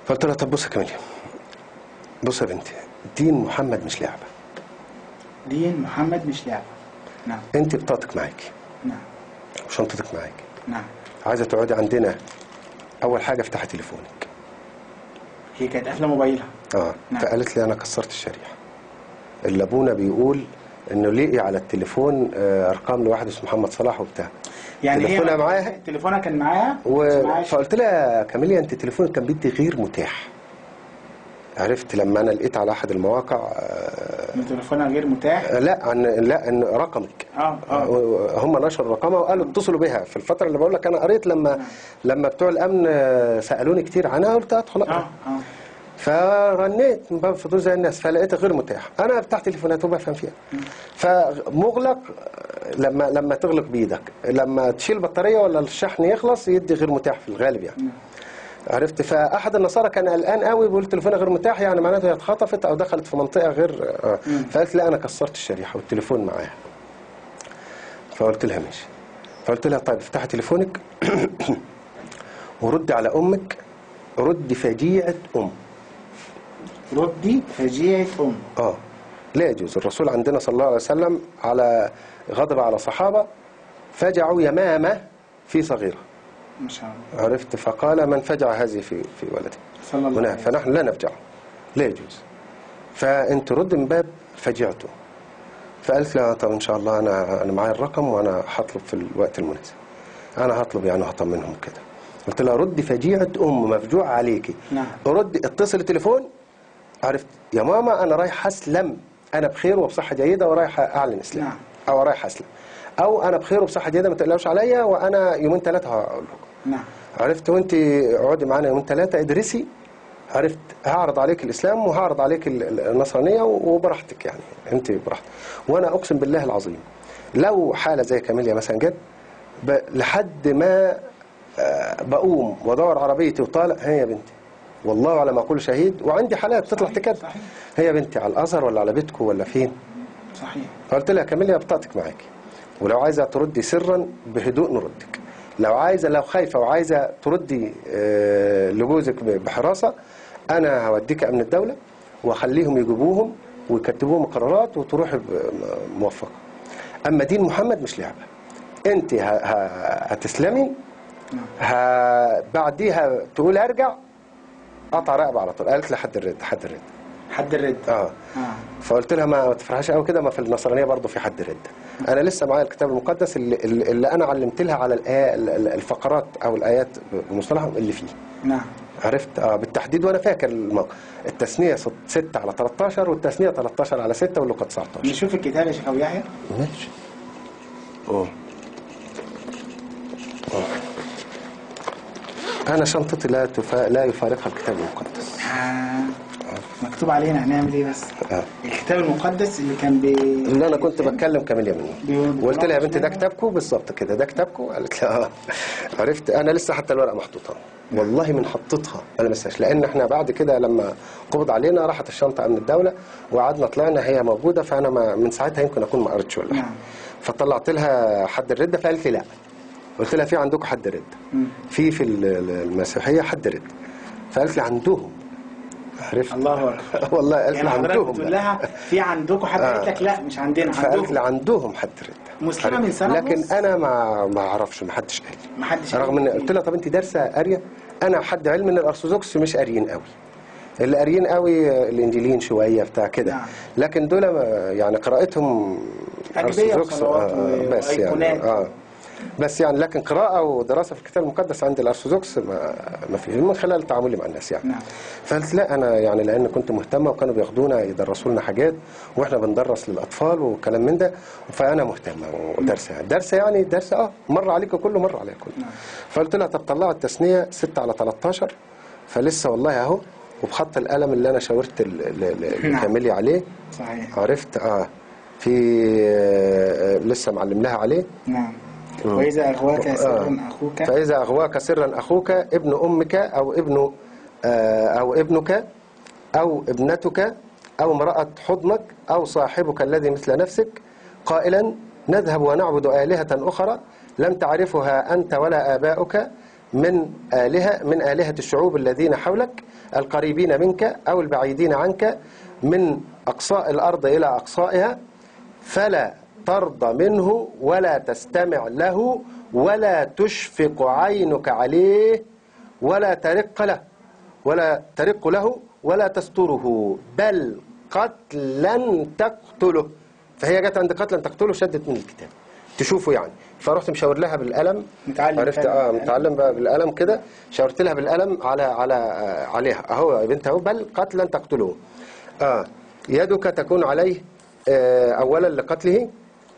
فقلت لها طب بص يا كاميليا بص يا بنتي دين محمد مش لعبه دين محمد مش لعبة نعم انت بطاقتك معاكي نعم وشنطتك معاكي نعم عايزه تقعدي عندنا اول حاجه افتحي تليفونك هي كانت قافلة موبايلها اه نعم. فقالت لي انا كسرت الشريحه اللي ابونا بيقول انه لقي على التليفون آه، ارقام لواحد اسمه محمد صلاح وبتاع يعني تليفونها هي معاها تليفونها كان معاها و... بس معاش. فقلت لها كاميليا انت تليفونك كان بيدي غير متاح عرفت لما انا لقيت على احد المواقع آه، إن تليفونها غير متاح لا عن لا ان رقمك اه اه هم نشروا رقمها وقالوا اتصلوا بها في الفتره اللي بقول لك انا قريت لما لما بتوع الامن آه، سالوني كتير عنها قلت ادخل اقرا اه اه فرنيت من باب الفضول زي الناس فلقيتها غير متاح انا بتاع تليفونات وبفهم فيها فمغلق لما لما تغلق بايدك لما تشيل البطاريه ولا الشحن يخلص يدي غير متاح في الغالب يعني عرفت فاحد النصارى كان قلقان قوي بيقول تليفونها غير متاح يعني معناته هي اتخطفت او دخلت في منطقه غير آه. فقالت لا انا كسرت الشريحه والتليفون معاها فقلت لها ماشي فقلت لها طيب افتحي تليفونك وردي على امك ردي فجيعه ام ردي فجيعة أم اه لا يجوز الرسول عندنا صلى الله عليه وسلم على غضب على صحابة فجعوا يمامة في صغيرة ما شاء الله عرفت فقال من فجع هذه في في ولده صلى الله هنا عليه وسلم فنحن لا نفجعه لا يجوز فانت رد من باب فجعته فقالت لها طب ان شاء الله انا انا معايا الرقم وانا هطلب في الوقت المناسب انا هطلب يعني هطمنهم كده قلت لها ردي فجيعة ام مفجوع عليكي نعم. ردي اتصل التليفون عرفت يا ماما انا رايح اسلم انا بخير وبصحه جيده ورايح اعلن اسلام نعم. او رايح اسلم او انا بخير وبصحه جيده ما تقلقوش عليا وانا يومين ثلاثه هقول لكم نعم عرفت وانت اقعدي معانا يومين ثلاثه ادرسي عرفت هعرض عليك الاسلام وهعرض عليك ال- ال- النصرانيه وبراحتك يعني انت براحتك وانا اقسم بالله العظيم لو حاله زي كاميليا مثلا جت ب- لحد ما آه، بقوم وادور عربيتي وطالع هي يا بنتي والله على ما اقول شهيد وعندي حالات تطلع صحيح، تكاد صحيح. هي يا بنتي على الازهر ولا على بيتكم ولا فين صحيح فقلت لها كاميليا بطاقتك معاكي ولو عايزه تردي سرا بهدوء نردك لو عايزه لو خايفه وعايزه تردي آه، لجوزك ب- بحراسه انا هوديك امن الدوله واخليهم يجيبوهم ويكتبوهم قرارات وتروحي ب- م- موفقه اما دين محمد مش لعبه انت ه- ه- هتسلمي ه- بعديها تقول ارجع قطع رقبه على طول قالت لي حد الرد حد الرد حد الرد اه اه فقلت لها ما تفرحش قوي كده ما في النصرانيه برضه في حد رد انا لسه معايا الكتاب المقدس اللي, اللي اللي انا علمت لها على الآية الفقرات او الايات بمصطلحهم اللي فيه نعم عرفت اه بالتحديد وانا فاكر الموقع التثنيه 6 على 13 والتثنيه 13 على 6 واللقاء 19 نشوف الكتاب يا شيخ ابو يحيى ماشي أوه. أوه. انا شنطتي لا تفا... لا يفارقها الكتاب المقدس آه. مكتوب علينا هنعمل ايه بس آه. الكتاب المقدس اللي كان بي اللي انا كنت بتكلم كاميليا منه بيقول- وقلت لها يا بنتي ده كتابكم بالظبط كده ده كتابكم قالت لي اه عرفت انا لسه حتى الورقه محطوطه والله من حطيتها ما لمستهاش لان احنا بعد كده لما قبض علينا راحت الشنطه امن الدوله وقعدنا طلعنا هي موجوده فانا ما من ساعتها يمكن اكون ما قريتش ولا حاجه نعم. فطلعت لها حد الرده فقالت لي لا قلت لها في عندكم حد رده مم. في في ال- ال- المسيحيه حد رده فقالت لي عندهم عرفت الله اكبر والله قالت يعني لي حضرتك عندهم بتقول لها في عندكم حد آه. قالت لك لا مش عندنا فقالت لي عندكم عندهم حد رده مسلمة عرفت؟ من سنة لكن ونص. انا ما ما اعرفش ما حدش قال لي ما حدش رغم ان قلت لها طب انت دارسه قاريه انا حد علم ان الارثوذكس مش قاريين قوي اللي قاريين قوي الانجيليين شويه بتاع كده نعم. لكن دول ما- يعني قراءتهم أجبية أرثوذكس، وصلوات و- بس يعني وأيقونات. اه بس يعني لكن قراءة ودراسة في الكتاب المقدس عند الأرثوذكس ما ما فيش من خلال تعاملي مع الناس يعني نعم. فقلت لا أنا يعني لأن كنت مهتمة وكانوا بياخدونا يدرسوا لنا حاجات وإحنا بندرس للأطفال وكلام من ده فأنا مهتمة ودارسة يعني دارسة يعني دارسة أه مر عليك كله مر عليك كله نعم. فقلت لها طب طلعوا التثنية 6 على 13 فلسه والله أهو وبخط القلم اللي أنا شاورت ال- ال- ال- نعم. الكاملي عليه صحيح عرفت اه في آه، آه، لسه معلم لها عليه نعم وإذا أغواك سر أخوك فإذا أغواك سرا أخوك ابن أمك أو ابن آه، أو ابنك أو ابنتك أو امرأة حضنك أو صاحبك الذي مثل نفسك قائلا نذهب ونعبد آلهة أخرى لم تعرفها أنت ولا آباؤك من آلهة من آلهة الشعوب الذين حولك القريبين منك أو البعيدين عنك من أقصاء الأرض إلى أقصائها فلا ترضى منه ولا تستمع له ولا تشفق عينك عليه ولا ترق له ولا ترق له ولا تستره بل قتلا تقتله فهي جت عند قتلا تقتله شدت من الكتاب تشوفه يعني فرحت مشاور لها بالقلم متعلم عرفت فعلا اه بالقلم. متعلم بقى بالقلم كده شاورت لها بالقلم على على آه، عليها اهو يا بنت اهو بل قتلا تقتله اه يدك تكون عليه آه اولا لقتله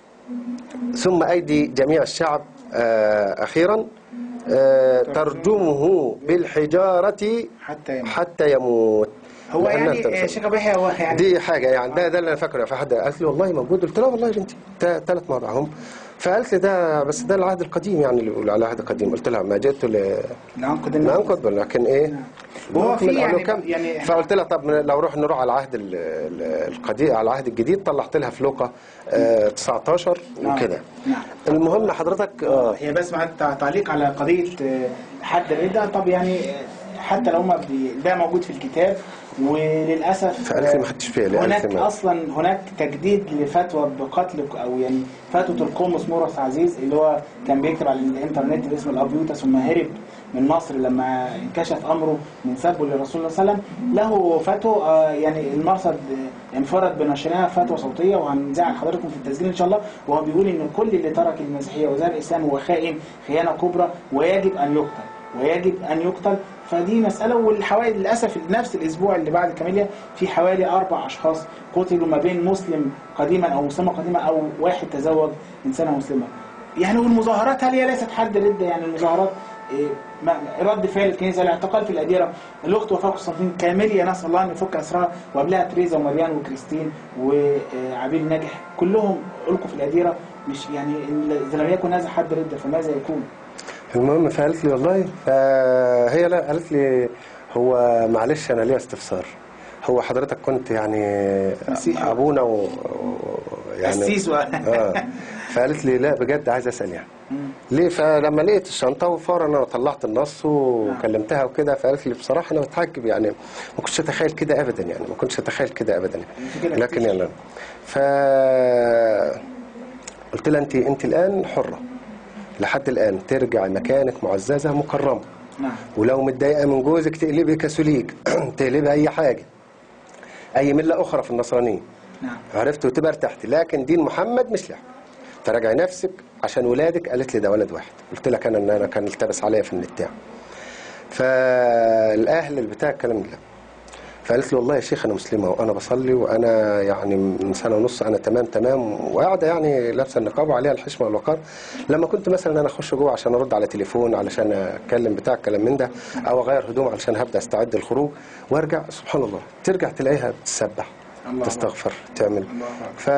ثم أيدي جميع الشعب آه، أخيرا آه، ترجمه بالحجارة حتى يموت. حتى يموت هو لأنها يعني تنسى. آه، شيخ ابو يحيى هو يعني دي حاجة يعني ده ده اللي أنا فاكره فحد قالت لي والله موجود قلت لها والله يا بنتي ثلاث مرة هم فقالت لي ده بس ده العهد القديم يعني اللي بيقول على العهد القديم قلت لها ما جئت ل ننقد ما النقد. انقض لكن ايه وهو نكمل في أو يعني- نكمل. يعني إحنا- فقلت لها طب لو روح نروح على العهد ال- ال- القديم على العهد الجديد طلعت لها في لوقا آه، 19 نعم. وكده نعم. المهم حضرتك اه هي بس مع التع- تعليق على قضيه آه، حد الردة طب يعني آه، حتى لو ما بي- ده موجود في الكتاب وللاسف فقالت لي ما آه، خدتش بالي، قالت هناك لي ما- اصلا هناك تجديد لفتوى بقتل او يعني فتوى القومس مورس عزيز اللي هو كان بيكتب على الانترنت باسم الابيوتا ثم هرب من مصر لما انكشف امره من سبه للرسول صلى الله عليه وسلم له فتوى آه، يعني المرصد آه، انفرد بنشرها فتوى صوتيه وهنذاع لحضراتكم في التسجيل ان شاء الله وهو بيقول ان كل اللي ترك المسيحيه وزار الاسلام هو خائن خيانه كبرى ويجب ان يقتل ويجب ان يقتل فدي مساله والحوالي للاسف نفس الاسبوع اللي بعد الكاميليا في حوالي اربع اشخاص قتلوا ما بين مسلم قديما او مسلمه قديمه او واحد تزوج انسانه مسلمه يعني والمظاهرات هل هي ليست حد رده يعني المظاهرات إيه، ما- رد فعل الكنيسه الاعتقال في الاديره الاخت وفاء قسطنطين كاميليا نسال الله ان يفك اسرها وقبلها تريزا ومريان وكريستين وعبيد ناجح كلهم القوا في الاديره مش يعني اذا لم يكن هذا حد رده فماذا يكون؟ المهم فقالت لي والله فهي لا قالت لي هو معلش انا ليا استفسار هو حضرتك كنت يعني مسيحي. ابونا و... و- يعني قسيس و- اه فقالت لي لا بجد عايز اسال يعني ليه فلما لقيت الشنطه وفورا انا طلعت النص وكلمتها وكده فقالت لي بصراحه انا بتعجب يعني ما كنتش اتخيل كده ابدا يعني ما كنتش اتخيل كده ابدا كده يعني. لكن كتير. يلا ف قلت لها انت انت الان حره لحد الان ترجعي مكانك معززه مكرمه نعم ولو متضايقه من جوزك تقلبي كاثوليك تقلبي اي حاجه اي مله اخرى في النصرانيه نعم عرفت وتبقى ارتحت لكن دين محمد مش لحم تراجعي نفسك عشان ولادك قالت لي ده ولد واحد قلت لك انا ان انا كان التبس عليا في النت يعني فالاهل اللي بتاع الكلام ده فقالت لي والله يا شيخ انا مسلمه وانا بصلي وانا يعني من سنه ونص انا تمام تمام وقاعده يعني لابسه النقاب وعليها الحشمه والوقار لما كنت مثلا انا اخش جوه عشان ارد على تليفون علشان اتكلم بتاع الكلام من ده او اغير هدوم علشان هبدا استعد الخروج وارجع سبحان الله ترجع تلاقيها بتسبح الله تستغفر تعمل الله أكبر. ف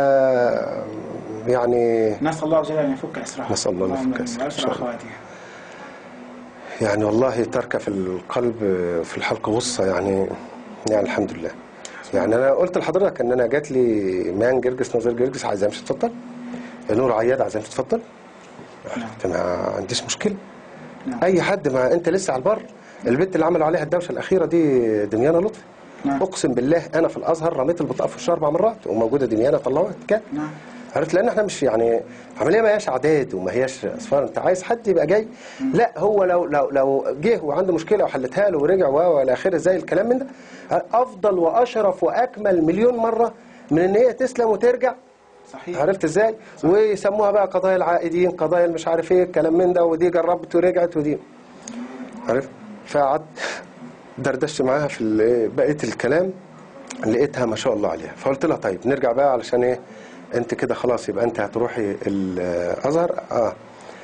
يعني نسال الله جل ان يفك اسرها نسأل الله أن يفك اللهم أسرها. وأسر اخواتها يعني والله ترك في القلب في الحلق غصة يعني يعني الحمد لله يعني انا قلت لحضرتك ان انا جات لي مان جرجس نظير جرجس عايز امشي اتفضل نور عياد عايز امشي اتفضل قلت ما عنديش مشكله نعم. اي حد ما انت لسه على البر البنت اللي عملوا عليها الدوشه الاخيره دي دميانه لطفي نعم. اقسم بالله انا في الازهر رميت البطاقه في وشها اربع مرات وموجوده دميانه طلعوها كده نعم عرفت لان احنا مش يعني عمليه ما هياش اعداد وما هياش اصفار انت عايز حد يبقى جاي لا هو لو لو لو جه وعنده مشكله وحلتها له ورجع و الى اخره زي الكلام من ده افضل واشرف واكمل مليون مره من ان هي تسلم وترجع صحيح عرفت ازاي ويسموها بقى قضايا العائدين قضايا مش عارف ايه الكلام من ده ودي جربت ورجعت ودي عرفت فقعدت دردشت معاها في ال- بقيه الكلام لقيتها ما شاء الله عليها فقلت لها طيب نرجع بقى علشان ايه انت كده خلاص يبقى انت هتروحي الازهر اه,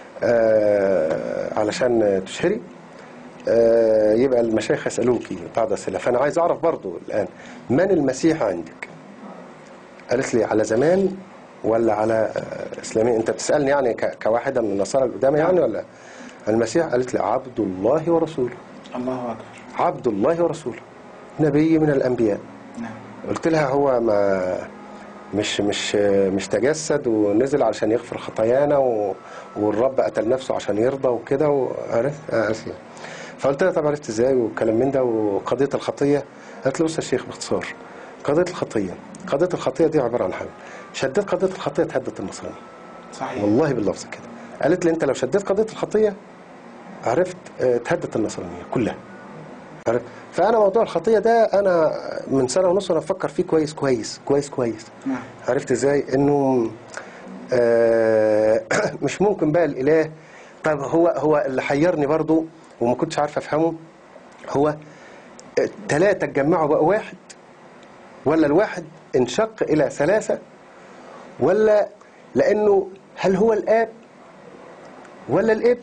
آه علشان تشهري آه يبقى المشايخ يسالوكي بعض الاسئله فانا عايز اعرف برضو الان من المسيح عندك قالت لي على زمان ولا على آه، اسلامي انت بتسالني يعني ك- كواحده من النصارى القدامى يعني ولا المسيح قالت لي عبد الله ورسوله الله اكبر عبد الله ورسوله نبي من الانبياء نعم قلت لها هو ما مش مش مش تجسد ونزل علشان يغفر خطايانا و... والرب قتل نفسه عشان يرضى وكده وعرفت آه، قالت لي فقلت لها طب عرفت ازاي والكلام من ده وقضيه الخطيه قالت لي بص يا شيخ باختصار قضيه الخطيه قضيه الخطيه دي عباره عن حاجه شديت قضيه الخطيه تهدد النصرانيه صحيح والله باللفظ كده قالت لي انت لو شديت قضيه الخطيه عرفت آه، تهدد النصرانيه كلها عرفت فانا موضوع الخطيه ده انا من سنه ونص وانا بفكر فيه كويس كويس كويس كويس نعم عرفت ازاي انه آه مش ممكن بقى الاله طيب هو هو اللي حيرني برضو وما كنتش عارف افهمه هو ثلاثه اتجمعوا بقى واحد ولا الواحد انشق الى ثلاثه ولا لانه هل هو الاب ولا الابن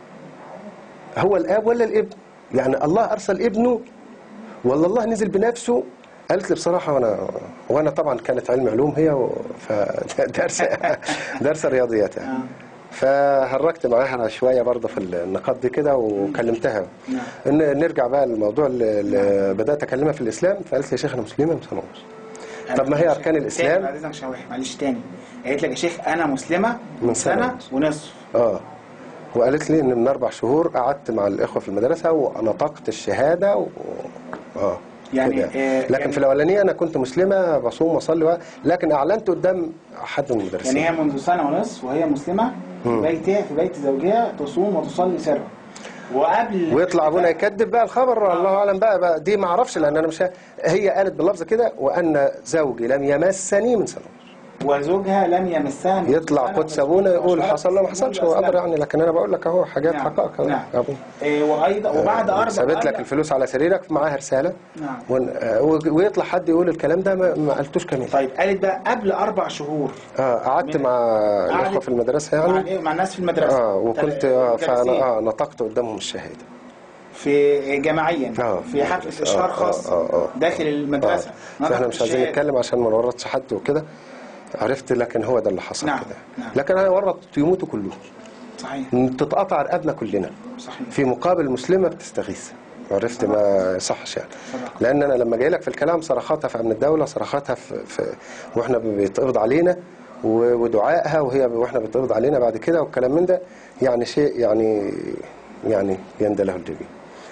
هو الاب ولا الابن يعني الله ارسل ابنه ولا الله نزل بنفسه قالت لي بصراحه وانا وانا طبعا كانت علم علوم هي و- فدرس درس رياضيات يعني آه. فهرجت معاها شويه برضه في النقاط دي كده وكلمتها نعم. ان نرجع بقى للموضوع اللي اللي بدات اكلمها في الاسلام فقالت لي يا شيخ انا مسلمه من سنه ونص طب ما هي معلش، أركان تاني الإسلام؟ بعد اذنك شوح معلش تاني قالت لك يا شيخ انا مسلمه من من سنة سنه ونص. ونصف اه وقالت لي ان من اربع شهور قعدت مع الاخوه في المدرسه ونطقت الشهاده و... اه يعني، كده. آه، لكن يعني- في الاولانيه انا كنت مسلمه بصوم واصلي و... لكن اعلنت قدام حد من المدرسين يعني هي منذ سنه ونصف وهي مسلمه في مم. بيتها في بيت زوجها تصوم وتصلي سرا وقبل ويطلع ابونا يكذب بقى الخبر الله اعلم بقى, بقى دي ما اعرفش لان انا مش ه- هي قالت باللفظ كده وان زوجي لم يمسني من سنه وزوجها لم يمسها من يطلع سنة قدس ابونا يقول وشرط حصل له ما حصلش هو أسلم. قدر يعني لكن انا بقول لك اهو حاجات نعم. حقائق أهو. نعم. يا أبونا. إيه وأيضا وبعد أربع ثابت لك أربع- الفلوس على سريرك معاها رساله نعم ون- آه، و- ويطلع حد يقول الكلام ده ما, ما قلتوش كمان طيب قالت بقى قبل أربع شهور اه قعدت من- مع الاخوه قعدت في المدرسه مع, يعني الإيه؟ مع الناس في المدرسة اه وكنت اه المدرسين. فانا اه نطقت قدامهم الشهاده في جماعيا آه. في حفلة آه، إشهار آه، خاص آه، آه. داخل المدرسة آه. فاحنا نطق مش عايزين الشهادة. نتكلم عشان ما نورطش حد وكده عرفت لكن هو ده اللي حصل نعم، كده نعم. لكن هيورط يموتوا كلهم صحيح تتقطع رقابنا كلنا صحيح في مقابل مسلمه بتستغيث عرفت ما يصحش يعني صدق. لان انا لما جاي لك في الكلام صرخاتها في امن الدوله صرخاتها في, في واحنا بيتقبض علينا و- ودعائها وهي واحنا بيتقبض علينا بعد كده والكلام من ده يعني شيء يعني يعني يندى له الجبين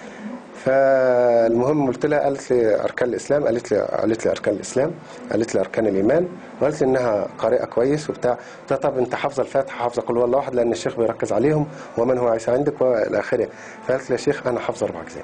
فالمهم قلت لها قالت لي اركان الاسلام قالت لي قالت لي اركان الاسلام قالت لي اركان الايمان وقالت لي انها قارئه كويس وبتاع قلت لها طب انت حافظه الفاتحه حافظه قل هو الله احد لان الشيخ بيركز عليهم ومن هو عيسى عندك والى اخره فقالت لي يا شيخ انا حافظه اربع اجزاء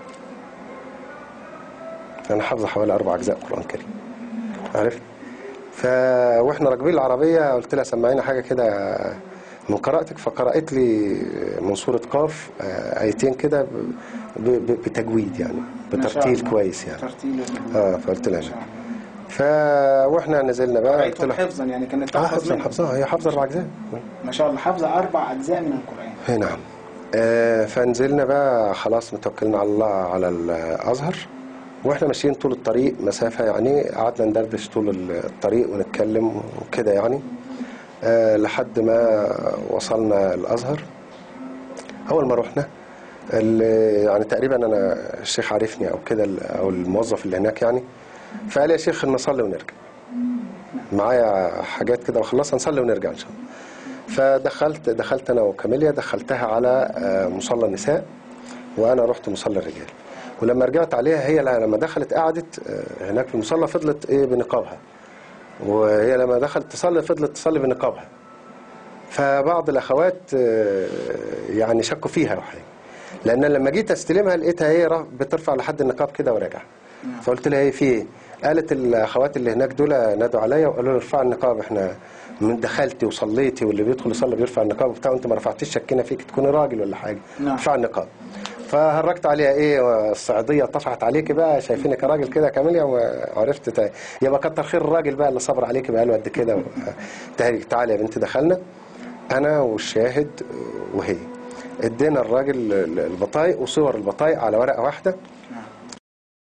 انا حافظه حوالي اربع اجزاء قران كريم عارف ف واحنا راكبين العربيه قلت لها سمعينا حاجه كده من قراءتك فقرأت لي من سورة قاف آه، آيتين كده ب- ب- بتجويد يعني ما شاء بترتيل الله. كويس يعني ترتيل اه فقلت لها ما شاء الله. ف واحنا نزلنا بقى قلت قرأتهم لها حفظا يعني كانت اه تحفظ حافظه منها حافظه هي حافظه اربع اجزاء ما شاء الله حافظة أربع أجزاء من القرآن اي نعم آه فنزلنا بقى خلاص متوكلنا على الله على الازهر واحنا ماشيين طول الطريق مسافه يعني قعدنا ندردش طول الطريق ونتكلم وكده يعني آه لحد ما وصلنا الازهر اول ما رحنا ال- يعني تقريبا انا الشيخ عارفني او كده ال- او الموظف اللي هناك يعني فقال يا شيخ نصلي ونرجع معايا حاجات كده وخلصها نصلي ونرجع ان شاء الله فدخلت دخلت انا وكاميليا دخلتها على آه، مصلى النساء وانا رحت مصلى الرجال ولما رجعت عليها هي لما دخلت قعدت آه، هناك في المصلى فضلت ايه بنقابها وهي لما دخلت تصلي فضلت تصلي بنقابها فبعض الاخوات آه، يعني شكوا فيها وحاجة لان لما جيت استلمها لقيتها هي رف- بترفع لحد النقاب كده وراجعه نعم. فقلت لها ايه في ايه قالت الاخوات اللي هناك دول نادوا عليا وقالوا لي ارفع النقاب احنا من دخلتي وصليتي واللي بيدخل يصلي بيرفع النقاب وبتاع وانت ما رفعتيش شكينا فيك تكوني راجل ولا حاجه نعم. ارفع النقاب فهرجت عليها ايه الصعيديه طفحت عليكي بقى شايفينك راجل كده كاميليا وعرفت تا- يبقى كتر خير الراجل بقى اللي صبر عليكي بقى له قد كده و- تعالي تعالي يا بنتي دخلنا انا والشاهد وهي ادينا الراجل البطايق وصور البطايق على ورقه واحده